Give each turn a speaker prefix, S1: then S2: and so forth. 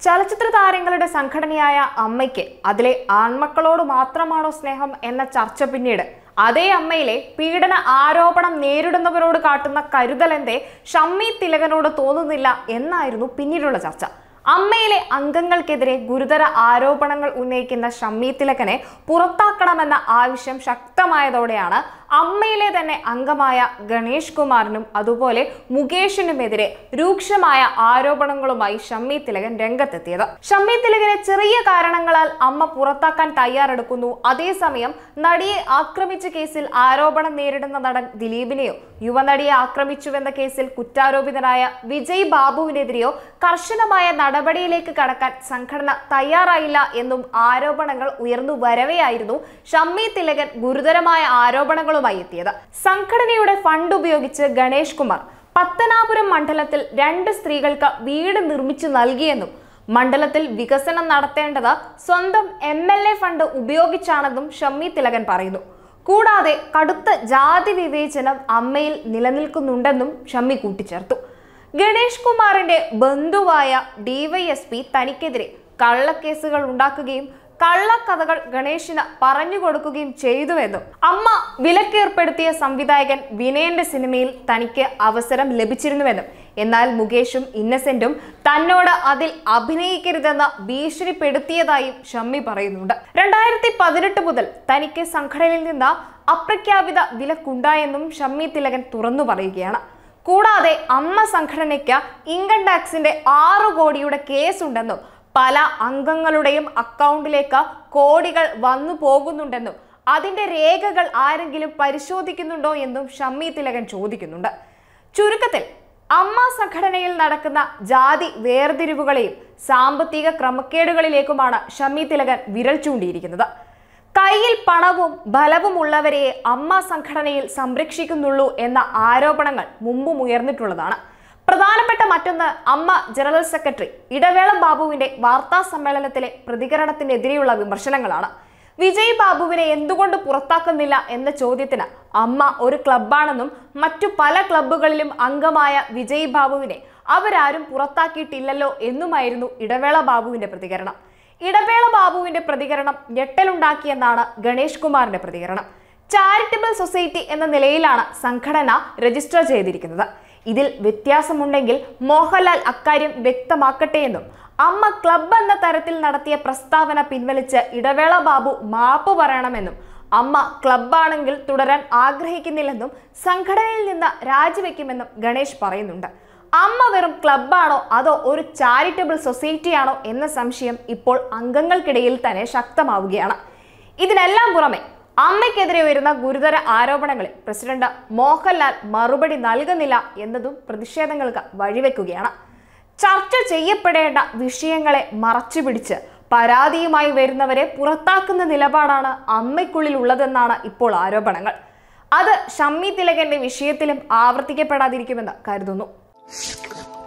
S1: ചലച്ചിത്ര താരങ്ങളുടെ സംഘടനയായ അമ്മയ്ക്ക് അതിലെ ആൺമക്കളോട് മാത്രമാണോ സ്നേഹം എന്ന ചർച്ച പിന്നീട് അതേ അമ്മയിലെ പീഡന ആരോപണം നേരിടുന്നവരോട് കാട്ടുന്ന കരുതലെന്തേ ഷമ്മി തിലകനോട് തോന്നുന്നില്ല എന്നായിരുന്നു പിന്നീടുള്ള ചർച്ച അമ്മയിലെ അംഗങ്ങൾക്കെതിരെ ഗുരുതര ആരോപണങ്ങൾ ഉന്നയിക്കുന്ന ഷമ്മി തിലകനെ പുറത്താക്കണമെന്ന ആവശ്യം ശക്തമായതോടെയാണ് അമ്മയിലെ തന്നെ അംഗമായ ഗണേഷ് കുമാറിനും അതുപോലെ മുകേഷിനുമെതിരെ രൂക്ഷമായ ആരോപണങ്ങളുമായി ഷമ്മി തിലകൻ രംഗത്തെത്തിയത് ഷമ്മി തിലകനെ ചെറിയ കാരണങ്ങളാൽ അമ്മ പുറത്താക്കാൻ തയ്യാറെടുക്കുന്നു അതേസമയം നടിയെ ആക്രമിച്ച കേസിൽ ആരോപണം നേരിടുന്ന നടൻ ദിലീപിനെയോ യുവനടിയെ ആക്രമിച്ചുവെന്ന കേസിൽ കുറ്റാരോപിതനായ വിജയ് ബാബുവിനെതിരെയോ കർശനമായ നടപടിയിലേക്ക് കടക്കാൻ സംഘടന തയ്യാറായില്ല എന്നും ആരോപണങ്ങൾ ഉയർന്നു വരവെയായിരുന്നു ഷമ്മി തിലകൻ ഗുരുതരമായ ആരോപണങ്ങളുമായി എത്തിയത് സംഘടനയുടെ ഫണ്ട് ഉപയോഗിച്ച് ഗണേഷ് കുമാർ പത്തനാപുരം മണ്ഡലത്തിൽ രണ്ട് സ്ത്രീകൾക്ക് വീട് നിർമ്മിച്ചു നൽകിയെന്നും മണ്ഡലത്തിൽ വികസനം നടത്തേണ്ടത് സ്വന്തം എം എൽ എ ഫണ്ട് ഉപയോഗിച്ചാണെന്നും ഷമ്മി തിലകൻ പറയുന്നു കൂടാതെ കടുത്ത ജാതി വിവേചനം അമ്മയിൽ നിലനിൽക്കുന്നുണ്ടെന്നും ഷമ്മി കൂട്ടിച്ചേർത്തു ഗണേഷ് കുമാറിന്റെ ബന്ധുവായ ഡിവൈഎസ്പി തനിക്കെതിരെ കള്ളക്കേസുകൾ ഉണ്ടാക്കുകയും കള്ളക്കഥകൾ ഗണേഷിന് പറഞ്ഞു കൊടുക്കുകയും ചെയ്തുവെന്നും അമ്മ വിലക്കേർപ്പെടുത്തിയ സംവിധായകൻ വിനയന്റെ സിനിമയിൽ തനിക്ക് അവസരം ലഭിച്ചിരുന്നുവെന്നും എന്നാൽ മുകേഷും ഇന്നസെന്റും തന്നോട് അതിൽ അഭിനയിക്കരുതെന്ന് ഭീഷണിപ്പെടുത്തിയതായും ഷമ്മി പറയുന്നുണ്ട് രണ്ടായിരത്തി പതിനെട്ട് മുതൽ തനിക്ക് സംഘടനയിൽ നിന്ന് അപ്രഖ്യാപിത വിലക്കുണ്ടായെന്നും ഷമ്മി തിലകൻ തുറന്നു പറയുകയാണ് കൂടാതെ അമ്മ സംഘടനയ്ക്ക് ഇൻകം ടാക്സിന്റെ ആറു കോടിയുടെ കേസുണ്ടെന്നും പല അംഗങ്ങളുടെയും അക്കൗണ്ടിലേക്ക് കോടികൾ വന്നു പോകുന്നുണ്ടെന്നും അതിന്റെ രേഖകൾ ആരെങ്കിലും പരിശോധിക്കുന്നുണ്ടോ എന്നും ഷമ്മി തിലകൻ ചോദിക്കുന്നുണ്ട് ചുരുക്കത്തിൽ അമ്മ സംഘടനയിൽ നടക്കുന്ന ജാതി വേർതിരിവുകളെയും സാമ്പത്തിക ക്രമക്കേടുകളിലേക്കുമാണ് ഷമ്മി തിലകൻ വിരൽ ചൂണ്ടിയിരിക്കുന്നത് കയ്യിൽ പണവും ബലവും ഉള്ളവരെ അമ്മ സംഘടനയിൽ സംരക്ഷിക്കുന്നുള്ളൂ എന്ന ആരോപണങ്ങൾ മുമ്പും ഉയർന്നിട്ടുള്ളതാണ് പ്രധാനപ്പെട്ട മറ്റൊന്ന് അമ്മ ജനറൽ സെക്രട്ടറി ഇടവേള ബാബുവിന്റെ വാർത്താ സമ്മേളനത്തിലെ പ്രതികരണത്തിനെതിരെയുള്ള വിമർശനങ്ങളാണ് വിജയ് ബാബുവിനെ എന്തുകൊണ്ട് പുറത്താക്കുന്നില്ല എന്ന ചോദ്യത്തിന് അമ്മ ഒരു ക്ലബ്ബാണെന്നും മറ്റു പല ക്ലബ്ബുകളിലും അംഗമായ വിജയ് ബാബുവിനെ അവരാരും പുറത്താക്കിയിട്ടില്ലല്ലോ എന്നുമായിരുന്നു ഇടവേള ബാബുവിന്റെ പ്രതികരണം ഇടവേള ബാബുവിന്റെ പ്രതികരണം ഞെട്ടലുണ്ടാക്കിയെന്നാണ് ഗണേഷ് കുമാറിന്റെ പ്രതികരണം ചാരിറ്റബിൾ സൊസൈറ്റി എന്ന നിലയിലാണ് സംഘടന രജിസ്റ്റർ ചെയ്തിരിക്കുന്നത് ഇതിൽ വ്യത്യാസമുണ്ടെങ്കിൽ മോഹൻലാൽ അക്കാര്യം വ്യക്തമാക്കട്ടെ എന്നും അമ്മ ക്ലബ് എന്ന തരത്തിൽ നടത്തിയ പ്രസ്താവന പിൻവലിച്ച് ഇടവേള ബാബു മാപ്പ് പറയണമെന്നും അമ്മ ക്ലബ്ബാണെങ്കിൽ തുടരാൻ ആഗ്രഹിക്കുന്നില്ലെന്നും സംഘടനയിൽ നിന്ന് രാജിവെക്കുമെന്നും ഗണേഷ് പറയുന്നുണ്ട് അമ്മ വെറും ക്ലബ്ബാണോ അതോ ഒരു ചാരിറ്റബിൾ സൊസൈറ്റിയാണോ എന്ന സംശയം ഇപ്പോൾ അംഗങ്ങൾക്കിടയിൽ തന്നെ ശക്തമാവുകയാണ് ഇതിനെല്ലാം പുറമെ അമ്മയ്ക്കെതിരെ ഉയരുന്ന ഗുരുതര ആരോപണങ്ങളിൽ പ്രസിഡന്റ് മോഹൻലാൽ മറുപടി നൽകുന്നില്ല എന്നതും പ്രതിഷേധങ്ങൾക്ക് വഴിവെക്കുകയാണ് ചർച്ച ചെയ്യപ്പെടേണ്ട വിഷയങ്ങളെ മറച്ചുപിടിച്ച് പരാതിയുമായി വരുന്നവരെ പുറത്താക്കുന്ന നിലപാടാണ് അമ്മയ്ക്കുള്ളിൽ ഉള്ളതെന്നാണ് ഇപ്പോൾ ആരോപണങ്ങൾ അത് ഷമ്മി തിലകന്റെ വിഷയത്തിലും ആവർത്തിക്കപ്പെടാതിരിക്കുമെന്ന് കരുതുന്നു